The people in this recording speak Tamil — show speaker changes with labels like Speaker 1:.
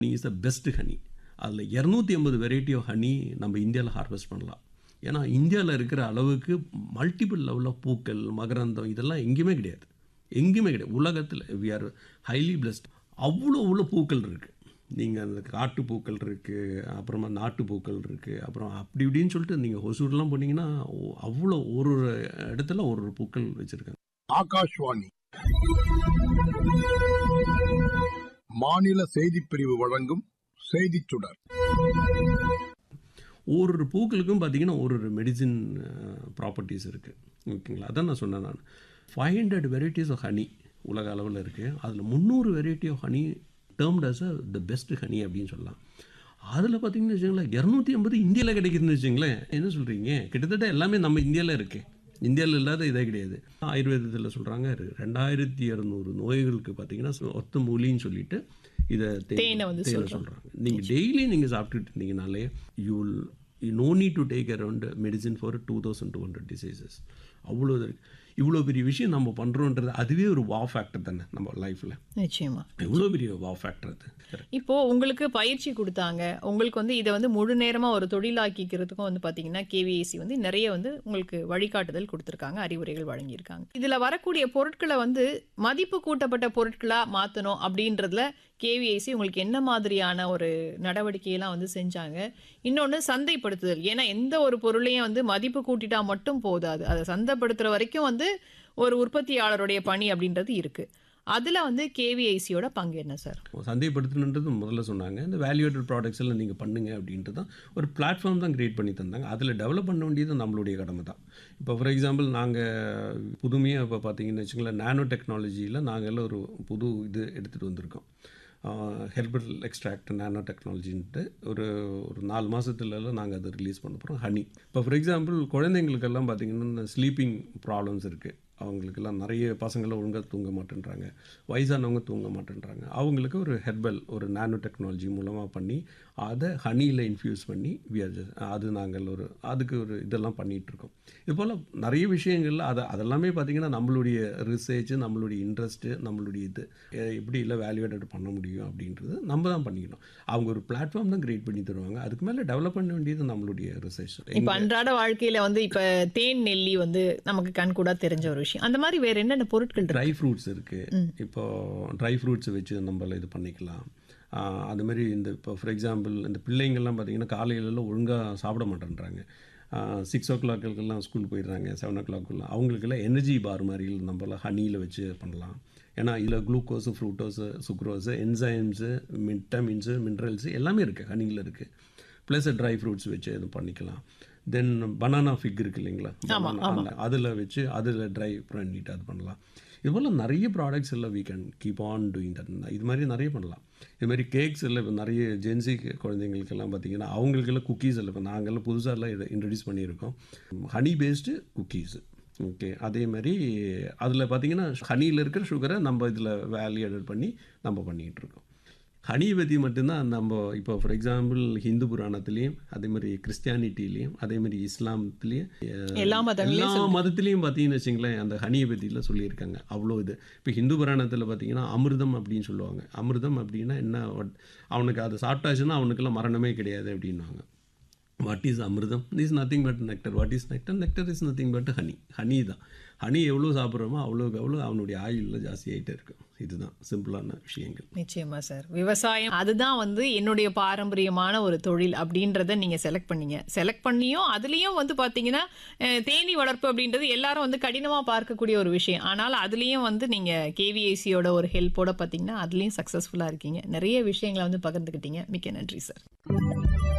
Speaker 1: honey is the best honey அதில் இரநூத்தி ஐம்பது வெரைட்டி ஆஃப் ஹனி நம்ம இந்தியாவில் ஹார்வெஸ்ட் பண்ணலாம் ஏன்னா இந்தியாவில் இருக்கிற அளவுக்கு மல்டிபிள் லெவலில் பூக்கள் மகரந்தம் இதெல்லாம் எங்கேயுமே கிடையாது எங்கேயுமே கிடையாது உலகத்தில் வி ஆர் ஹைலி பிளஸ்ட் அவ்வளோ அவ்வளோ பூக்கள் இருக்குது நீங்கள் அந்த காட்டு பூக்கள் இருக்குது அப்புறமா நாட்டு பூக்கள் இருக்குது அப்புறம் அப்படி இப்படின்னு சொல்லிட்டு நீங்கள் ஒசூர்லாம் போனீங்கன்னா ஓ- அவ்வளோ ஒரு ஒரு இடத்துல ஒரு ஒரு பூக்கள் வச்சுருக்காங்க
Speaker 2: ஆகாஷ்வாணி மாநில செய்திப் பிரிவு வழங்கும் செய்திச் சுடர்
Speaker 1: ஒரு ஒரு பூக்களுக்கும் பார்த்தீங்கன்னா ஒரு ஒரு மெடிசின் ப்ராப்பர்ட்டிஸ் இருக்குது ஓகேங்களா அதான் நான் சொன்னேன் நான் five hundred varieties of honey உலக அளவில் இருக்குது அதில் முந்நூறு variety of honey termed as a the best honey அப்படின்னு சொல்லலாம் அதில் பார்த்தீங்கன்னு வச்சுங்களேன் இரநூத்தி ஐம்பது இந்தியாவில் கிடைக்குதுன்னு வச்சுங்களேன் என்ன சொல்கிறீங்க கிட்டத்தட்ட எல்லாமே நம்ம இந்தியாவில் இருக்குது இந்தியாவில் இல்லாத இதே கிடையாது ஆயுர்வேதத்தில் சொல்கிறாங்க ரெண்டாயிரத்தி இரநூறு நோய்களுக்கு பார்த்தீங்கன்னா ஒத்த மூலின்னு சொல்லிட்டு இதை
Speaker 3: தேனை வந்து
Speaker 1: தேனை சொல்கிறாங்க நீங்கள் டெய்லி நீங்கள் சாப்பிட்டுட்டு இருந்தீங்கனாலே you will you no need to take around medicine for two thousand two hundred diseases அவ்வளோ இது இருக்கு இவ்வளோ பெரிய விஷயம் நம்ம பண்ணுறோன்றது அதுவே ஒரு வா ஃபேக்டர் தானே நம்ம லைஃப்பில்
Speaker 3: நிச்சயமா
Speaker 1: எவ்வளோ பெரிய வா ஃபேக்டர் அது
Speaker 3: இப்போ உங்களுக்கு பயிற்சி கொடுத்தாங்க உங்களுக்கு வந்து இதை வந்து முழு நேரமா ஒரு தொழிலாக்கிக்கிறதுக்கும் வந்து பாத்தீங்கன்னா கேவிஏசி வந்து நிறைய வந்து உங்களுக்கு வழிகாட்டுதல் கொடுத்துருக்காங்க அறிவுரைகள் வழங்கியிருக்காங்க இதுல வரக்கூடிய பொருட்களை வந்து மதிப்பு கூட்டப்பட்ட பொருட்களா மாத்தணும் அப்படின்றதுல கேவிஐசி உங்களுக்கு என்ன மாதிரியான ஒரு நடவடிக்கையெல்லாம் வந்து செஞ்சாங்க இன்னொன்று சந்தைப்படுத்துதல் ஏன்னா எந்த ஒரு பொருளையும் வந்து மதிப்பு கூட்டிட்டா மட்டும் போதாது அதை சந்தைப்படுத்துற வரைக்கும் வந்து ஒரு உற்பத்தியாளருடைய பணி அப்படின்றது இருக்கு அதுல வந்து கேவிஐசியோட பங்கு என்ன சார்
Speaker 1: சந்தைப்படுத்தணுன்றது முதல்ல சொன்னாங்க இந்த வேல்யூட்டட் ப்ராடக்ட்ஸ் எல்லாம் நீங்கள் பண்ணுங்க அப்படின்ட்டு தான் ஒரு பிளாட்ஃபார்ம் தான் கிரியேட் பண்ணி தந்தாங்க அதில் டெவலப் பண்ண வேண்டியது நம்மளுடைய கடமை தான் இப்போ ஃபார் எக்ஸாம்பிள் நாங்கள் புதுமையாக இப்போ பார்த்தீங்கன்னு வச்சுங்களேன் நானோ டெக்னாலஜியில் நாங்கள் எல்லாம் ஒரு புது இது எடுத்துகிட்டு வந்திருக்கோம் ஹெர்பல் எக்ஸ்ட்ராக்ட் நானோ டெக்னாலஜின்ட்டு ஒரு ஒரு நாலு மாதத்துலலாம் நாங்கள் அதை ரிலீஸ் பண்ண போகிறோம் ஹனி இப்போ ஃபார் எக்ஸாம்பிள் குழந்தைங்களுக்கெல்லாம் பார்த்தீங்கன்னா ஸ்லீப்பிங் ப்ராப்ளம்ஸ் இருக்குது அவங்களுக்கெல்லாம் நிறைய பசங்களாம் ஒழுங்காக தூங்க மாட்டேன்றாங்க வயசானவங்க தூங்க மாட்டேன்றாங்க அவங்களுக்கு ஒரு ஹெர்பல் ஒரு நானோ டெக்னாலஜி மூலமாக பண்ணி அதை ஹனியில் இன்ஃப்யூஸ் பண்ணி we are just- அது நாங்கள் ஒரு அதுக்கு ஒரு இதெல்லாம் பண்ணிகிட்ருக்கோம் இது போல் நிறைய விஷயங்கள்ல அதை அதெல்லாமே பார்த்திங்கன்னா நம்மளுடைய ரிசர்ச் நம்மளுடைய இன்ட்ரெஸ்ட்டு நம்மளுடைய இது எ- எப்படி இல்லை வேல்யூவேட்டட் பண்ண முடியும் அப்படின்றது நம்ம தான் பண்ணிக்கணும் அவங்க ஒரு பிளாட்ஃபார்ம் தான் கிரியேட் பண்ணி தருவாங்க அதுக்கு மேலே டெவலப் பண்ண வேண்டியது நம்மளுடைய ரிசர்ச்
Speaker 3: இப்ப அன்றாட வாழ்க்கையில வந்து இப்ப தேன் நெல்லி வந்து நமக்கு கண் கூட தெரிஞ்ச ஒரு விஷயம் அந்த மாதிரி வேற என்னென்ன பொருட்கள் இருக்கு
Speaker 1: ட்ரை ஃப்ரூட்ஸ் இருக்குது இப்போ ட்ரை ஃப்ரூட்ஸ் வச்சு நம்மள இது பண்ணிக்கலாம் ஆஹ் அது மாதிரி இந்த இப்போ ஃபார் எக்ஸாம்பிள் இந்த பிள்ளைங்கள்லாம் பார்த்தீங்கன்னா காலையிலலாம் ஒழுங்காக சாப்பிட மாட்டேன்றாங்க சிக்ஸ் ஓ கிளாக்குக்கெல்லாம் ஸ்கூல் போயிடுறாங்க செவன் ஓ கிளாக்குலாம் அவங்களுக்கெல்லாம் எனர்ஜி பார் மாதிரி நம்மளாம் ஹனியில் வச்சு பண்ணலாம் ஏன்னா இதில் glucose fructose sucrose enzymes vitamins minerals எல்லாமே இருக்குது ஹனியில் இருக்குது ப்ளஸ் ட்ரை ஃப்ரூட்ஸ் வச்சு இது பண்ணிக்கலாம் தென் பனானா ஃபிக் இருக்கு இல்லைங்களா அதில் வச்சு அதில் ட்ரை பண்ணிட்டு அது பண்ணலாம் இது போல் நிறைய ப்ராடக்ட்ஸ் எல்லாம் we can keep on doing that இது மாதிரி நிறைய பண்ணலாம் இது மாதிரி கேக்ஸ் எல்லாம் இப்போ நிறைய ஜென்சி குழந்தைங்களுக்கெல்லாம் பார்த்தீங்கன்னா அவங்களுக்கெல்லாம் குக்கீஸ் எல்லாம் இப்போ நாங்கள்லாம் புதுசாக எல்லாம் இன்ட்ரடியூஸ் பண்ணியிருக்கோம் ஹனி பேஸ்டு குக்கீஸு ஓகே அதே மாதிரி அதில் பார்த்தீங்கன்னா ஹனியில் இருக்கிற சுகரை நம்ம இதில் வேல்யூ added பண்ணி நம்ம பண்ணிகிட்டு இருக்கோம் ஹனியை பற்றி மட்டும்தான் நம்ம இப்போ ஃபார் எக்ஸாம்பிள் ஹிந்து புராணத்துலேயும் அதே மாதிரி கிறிஸ்டியானிட்டிலையும் அதே மாதிரி இஸ்லாமத்துலேயும்
Speaker 3: எல்லா மதங்களையும்
Speaker 1: எல்லா மதத்துலேயும் பார்த்தீங்கன்னு வச்சுங்களேன் அந்த ஹனியை பற்றிலாம் சொல்லியிருக்காங்க அவ்வளோ இது இப்போ ஹிந்து புராணத்தில் பார்த்தீங்கன்னா அமிர்தம் அப்படின்னு சொல்லுவாங்க அமிர்தம் அப்படின்னா என்ன what- அவனுக்கு அதை சாப்பிட்டாச்சுன்னா அவனுக்கெல்லாம் மரணமே கிடையாது அப்படின்னுவாங்க what is amritam is nothing but nectar what is nectar nectar is nothing but honey honey தான் ஹனி எவ்வளோ சாப்பிட்றோமோ அவ்வளோக்கு அவ்வளோ அவனுடைய ஆயுளில் ஜாஸ்தியாகிட்டே இருக்கும் இதுதான் சிம்பிளான விஷயங்கள்
Speaker 3: நிச்சயமா சார் விவசாயம் அதுதான் வந்து என்னுடைய பாரம்பரியமான ஒரு தொழில் அப்படின்றத நீங்க செலக்ட் பண்ணீங்க செலக்ட் பண்ணியும் அதுலயும் வந்து பாத்தீங்கன்னா அஹ், தேனீ வளர்ப்பு அப்படின்றது எல்லாரும் வந்து கடினமா பார்க்கக்கூடிய ஒரு விஷயம் ஆனால் அதுலயும் வந்து நீங்க கேவிஐசியோட ஒரு ஹெல்ப்போட பாத்தீங்கன்னா அதுலயும் சக்சஸ்ஃபுல்லா இருக்கீங்க நிறைய விஷயங்களை வந்து பகிர்ந்துக்கிட்டீங்க மிக்க நன்றி சார்